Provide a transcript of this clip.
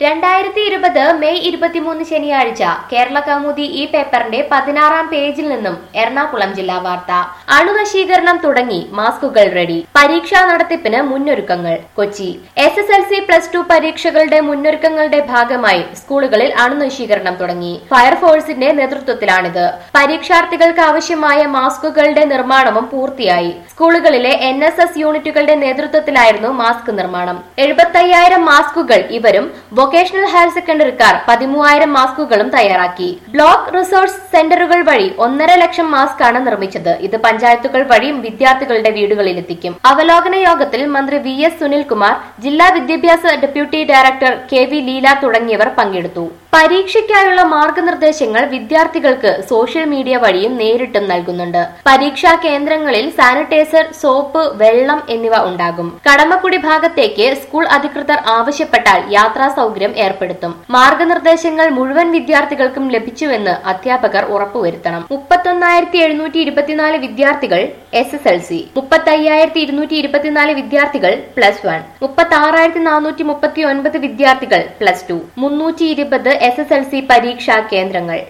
രണ്ടായിരത്തി ഇരുപത് മെയ് ഇരുപത്തിമൂന്ന് ശനിയാഴ്ച കേരള കൗമുദി ഈ പേപ്പറിന്റെ പതിനാറാം പേജിൽ നിന്നും എറണാകുളം ജില്ലാ വാർത്ത അണുനശീകരണം തുടങ്ങി മാസ്കുകൾ റെഡി പരീക്ഷാ നടത്തിപ്പിന് മുന്നൊരുക്കങ്ങൾ Kochi S S L C plus two പരീക്ഷകളുടെ മുന്നൊരുക്കങ്ങളുടെ ഭാഗമായി സ്കൂളുകളിൽ അണുനശീകരണം തുടങ്ങി ഫയർഫോഴ്സിന്റെ നേതൃത്വത്തിലാണിത് പരീക്ഷാർത്ഥികൾക്ക് ആവശ്യമായ മാസ്കുകളുടെ നിർമ്മാണവും പൂർത്തിയായി സ്കൂളുകളിലെ എൻ എസ് എസ് യൂണിറ്റുകളുടെ നേതൃത്വത്തിലായിരുന്നു മാസ്ക് നിർമ്മാണം എഴുപത്തയ്യായിരം മാസ്കുകൾ ഇവരും വൊക്കേഷണൽ ഹയർ സെക്കൻഡറിക്കാർ പതിമൂവായിരം മാസ്കുകളും തയ്യാറാക്കി ബ്ലോക്ക് റിസോഴ്സ് സെന്ററുകൾ വഴി ഒന്നര ലക്ഷം മാസ്ക് ആണ് നിർമ്മിച്ചത് ഇത് പഞ്ചായത്തുകൾ വഴി വിദ്യാർത്ഥികളുടെ വീടുകളിലെത്തിക്കും അവലോകന യോഗത്തിൽ മന്ത്രി വി എസ് സുനിൽകുമാർ ജില്ലാ വിദ്യാഭ്യാസ deputy director K V Leela തുടങ്ങിയവർ പങ്കെടുത്തു പരീക്ഷയ്ക്കായുള്ള മാർഗനിർദ്ദേശങ്ങൾ വിദ്യാർത്ഥികൾക്ക് സോഷ്യൽ മീഡിയ വഴിയും നേരിട്ടും നൽകുന്നുണ്ട് പരീക്ഷാ കേന്ദ്രങ്ങളിൽ സാനിറ്റൈസർ സോപ്പ് വെള്ളം എന്നിവ ഉണ്ടാകും കടമക്കുടി ഭാഗത്തേക്ക് സ്കൂൾ അധികൃതർ ആവശ്യപ്പെട്ടാൽ യാത്രാ സൗകര്യം ഏർപ്പെടുത്തും മാർഗനിർദ്ദേശങ്ങൾ മുഴുവൻ വിദ്യാർത്ഥികൾക്കും ലഭിച്ചുവെന്ന് അധ്യാപകർ ഉറപ്പുവരുത്തണം മുപ്പത്തൊന്നായിരത്തി എഴുന്നൂറ്റി ഇരുപത്തിനാല് വിദ്യാർത്ഥികൾ എസ് എസ് എൽ സി മുപ്പത്തയ്യായിരത്തി ഇരുന്നൂറ്റി ഇരുപത്തിനാല് വിദ്യാർത്ഥികൾ പ്ലസ് വൺ മുപ്പത്തി ആറായിരത്തി നാനൂറ്റി മുപ്പത്തി ഒൻപത് വിദ്യാർത്ഥികൾ പ്ലസ് ടു മുന്നൂറ്റി ഇരുപത് എസ് എസ് എൽ സി പരീക്ഷാ കേന്ദ്രങ്ങൾ